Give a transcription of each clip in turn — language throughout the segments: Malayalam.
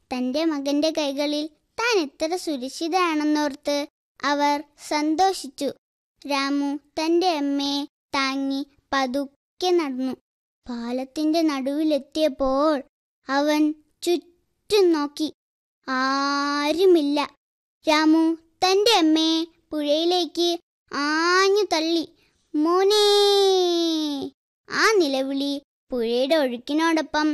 തന്റെ മകന്റെ കൈകളിൽ താൻ എത്ര സുരക്ഷിതയാണെന്നോർത്ത് അവർ സന്തോഷിച്ചു രാമു തന്റെ അമ്മയെ താങ്ങി പതുക്കെ നടന്നു പാലത്തിന്റെ നടുവിലെത്തിയപ്പോൾ അവൻ ചുറ്റും നോക്കി ആരുമില്ല രാമു തന്റെ അമ്മയെ പുഴയിലേക്ക് ആഞ്ഞു തള്ളി മോനേ ആ നിലവിളി പുഴയുടെ ഒഴുക്കിനോടൊപ്പം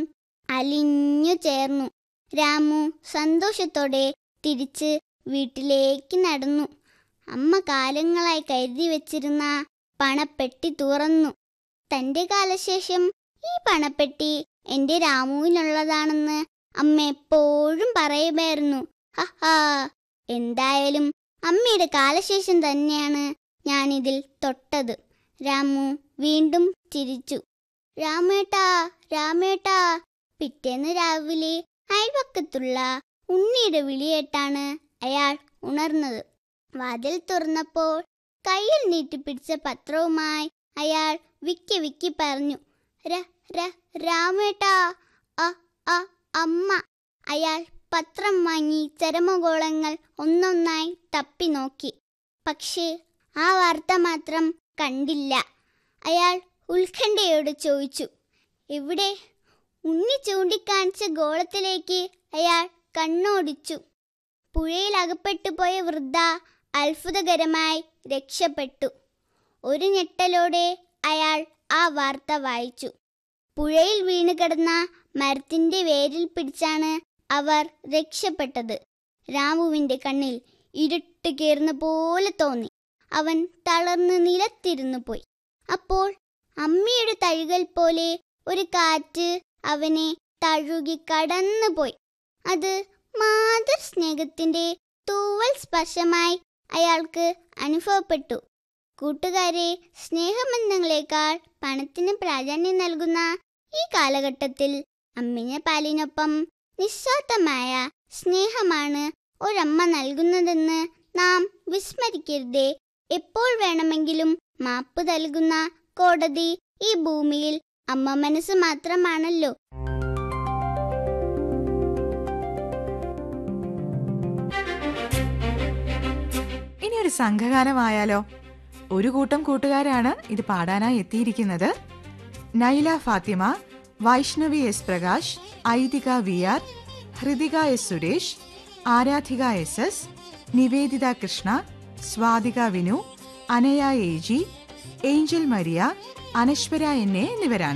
അലിഞ്ഞു ചേർന്നു രാമു സന്തോഷത്തോടെ തിരിച്ച് വീട്ടിലേക്ക് നടന്നു അമ്മ കാലങ്ങളായി കരുതി വെച്ചിരുന്ന പണപ്പെട്ടി തുറന്നു തന്റെ കാലശേഷം ഈ പണപ്പെട്ടി എന്റെ രാമുവിനുള്ളതാണെന്ന് അമ്മ എപ്പോഴും പറയുമായിരുന്നു ഹഹാ എന്തായാലും അമ്മയുടെ കാലശേഷം തന്നെയാണ് ഞാനിതിൽ തൊട്ടത് രാമു വീണ്ടും ചിരിച്ചു രാമേട്ടാ രാമേട്ടാ പിറ്റേന്ന് രാവിലെ അയൽവക്കത്തുള്ള ഉണ്ണിയുടെ വിളിയേട്ടാണ് അയാൾ ഉണർന്നത് വാതിൽ തുറന്നപ്പോൾ കയ്യിൽ നീട്ടിപ്പിടിച്ച പത്രവുമായി അയാൾ വിക്കി വിക്കി പറഞ്ഞു ര ര രാമേട്ടാ അ അ അമ്മ അയാൾ പത്രം വാങ്ങി ചരമഗോളങ്ങൾ ഒന്നൊന്നായി തപ്പി നോക്കി പക്ഷേ ആ വാർത്ത മാത്രം കണ്ടില്ല അയാൾ ഉത്കണ്ഠയോട് ചോദിച്ചു എവിടെ ഉണ്ണി ചൂണ്ടിക്കാണിച്ച ഗോളത്തിലേക്ക് അയാൾ കണ്ണോടിച്ചു പുഴയിൽ അകപ്പെട്ടു പോയ വൃദ്ധ അത്ഭുതകരമായി രക്ഷപ്പെട്ടു ഒരു ഞെട്ടലോടെ അയാൾ ആ വാർത്ത വായിച്ചു പുഴയിൽ വീണ് കിടന്ന മരത്തിന്റെ വേരിൽ പിടിച്ചാണ് അവർ രക്ഷപ്പെട്ടത് രാമുവിന്റെ കണ്ണിൽ ഇരുട്ട് കയറുന്ന പോലെ തോന്നി അവൻ തളർന്ന് നിലത്തിരുന്നു പോയി അപ്പോൾ അമ്മയുടെ തഴുകൽ പോലെ ഒരു കാറ്റ് അവനെ തഴുകി കടന്നുപോയി അത് മാതൃസ്നേഹത്തിന്റെ തൂവൽ സ്പർശമായി അയാൾക്ക് അനുഭവപ്പെട്ടു കൂട്ടുകാരെ സ്നേഹബന്ധങ്ങളെക്കാൾ പണത്തിന് പ്രാധാന്യം നൽകുന്ന ഈ കാലഘട്ടത്തിൽ അമ്മിഞ്ഞ പാലിനൊപ്പം നിസ്വാർത്ഥമായ സ്നേഹമാണ് ഒരമ്മ നൽകുന്നതെന്ന് നാം വിസ്മരിക്കരുതേ എപ്പോൾ വേണമെങ്കിലും മാപ്പ് നൽകുന്ന കോടതി ഈ ഭൂമിയിൽ അമ്മ മനസ്സ് മാത്രമാണല്ലോ ഇനി ഒരു സംഘഗാനമായാലോ ഒരു കൂട്ടം കൂട്ടുകാരാണ് ഇത് പാടാനായി എത്തിയിരിക്കുന്നത് Naila Fathima Vaishnavi S Prakash Aithika V R Hridika S Suresh Aradhika S S Nivedita Krishna Swathika Vinu Anaya A G Angel Maria Anaswara എന്നെ എന്നിവരാണ്